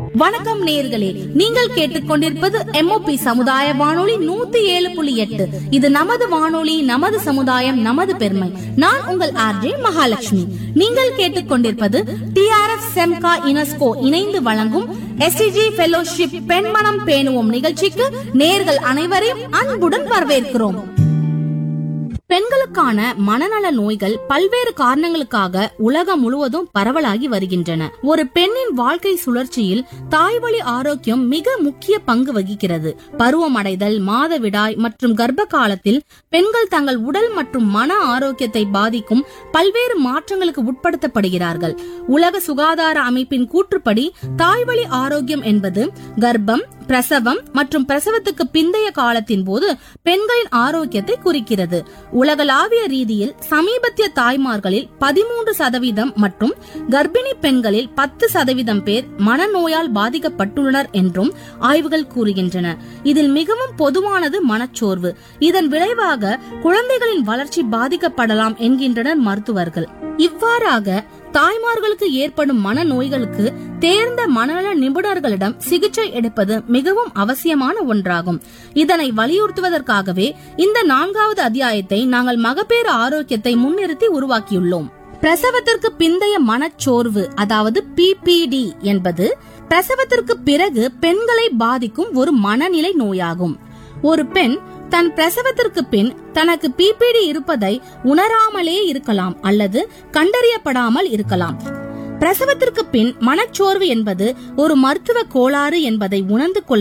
வணக்கம் நேர்களே நீங்கள் கேட்டுக்கொண்டிருப்பது எம்ஓபி சமுதாய வானொலி நூத்தி ஏழு புள்ளி எட்டு இது நமது வானொலி நமது சமுதாயம் நமது பெருமை நான் உங்கள் ஆர்ஜே மகாலட்சுமி நீங்கள் கேட்டுக்கொண்டிருப்பது டிஆர்எஃப் செம்கா யுனெஸ்கோ இணைந்து வழங்கும் எஸ்டிஜி ஃபெலோஷிப் பெண்மனம் பேணுவோம் நிகழ்ச்சிக்கு நேர்கள் அனைவரையும் அன்புடன் வரவேற்கிறோம் பெண்களுக்கான மனநல நோய்கள் பல்வேறு காரணங்களுக்காக உலகம் முழுவதும் பரவலாகி வருகின்றன ஒரு பெண்ணின் வாழ்க்கை சுழற்சியில் தாய்வழி ஆரோக்கியம் மிக முக்கிய பங்கு வகிக்கிறது பருவமடைதல் மாதவிடாய் மற்றும் கர்ப்ப காலத்தில் பெண்கள் தங்கள் உடல் மற்றும் மன ஆரோக்கியத்தை பாதிக்கும் பல்வேறு மாற்றங்களுக்கு உட்படுத்தப்படுகிறார்கள் உலக சுகாதார அமைப்பின் கூற்றுப்படி தாய்வழி ஆரோக்கியம் என்பது கர்ப்பம் பிரசவம் மற்றும் பிரசவத்துக்கு பிந்தைய காலத்தின் போது பெண்களின் ஆரோக்கியத்தை குறிக்கிறது உலகளாவிய ரீதியில் சமீபத்திய தாய்மார்களில் பதிமூன்று சதவீதம் மற்றும் கர்ப்பிணி பெண்களில் பத்து சதவீதம் பேர் மனநோயால் பாதிக்கப்பட்டுள்ளனர் என்றும் ஆய்வுகள் கூறுகின்றன இதில் மிகவும் பொதுவானது மனச்சோர்வு இதன் விளைவாக குழந்தைகளின் வளர்ச்சி பாதிக்கப்படலாம் என்கின்றனர் மருத்துவர்கள் இவ்வாறாக தாய்மார்களுக்கு ஏற்படும் மனநோய்களுக்கு தேர்ந்த மனநல நிபுணர்களிடம் சிகிச்சை எடுப்பது மிகவும் அவசியமான ஒன்றாகும் இதனை வலியுறுத்துவதற்காகவே இந்த நான்காவது அத்தியாயத்தை நாங்கள் மகப்பேறு ஆரோக்கியத்தை முன்னிறுத்தி உருவாக்கியுள்ளோம் பிரசவத்திற்கு பிந்தைய மனச்சோர்வு அதாவது பிபிடி என்பது பிரசவத்திற்கு பிறகு பெண்களை பாதிக்கும் ஒரு மனநிலை நோயாகும் ஒரு பெண் தன் பிரசவத்திற்கு பின் தனக்கு பிபிடி இருப்பதை உணராமலே இருக்கலாம் அல்லது கண்டறியப்படாமல் இருக்கலாம் பிரசவத்திற்கு பின் மனச்சோர்வு என்பது ஒரு மருத்துவ கோளாறு என்பதை உணர்ந்து கொள்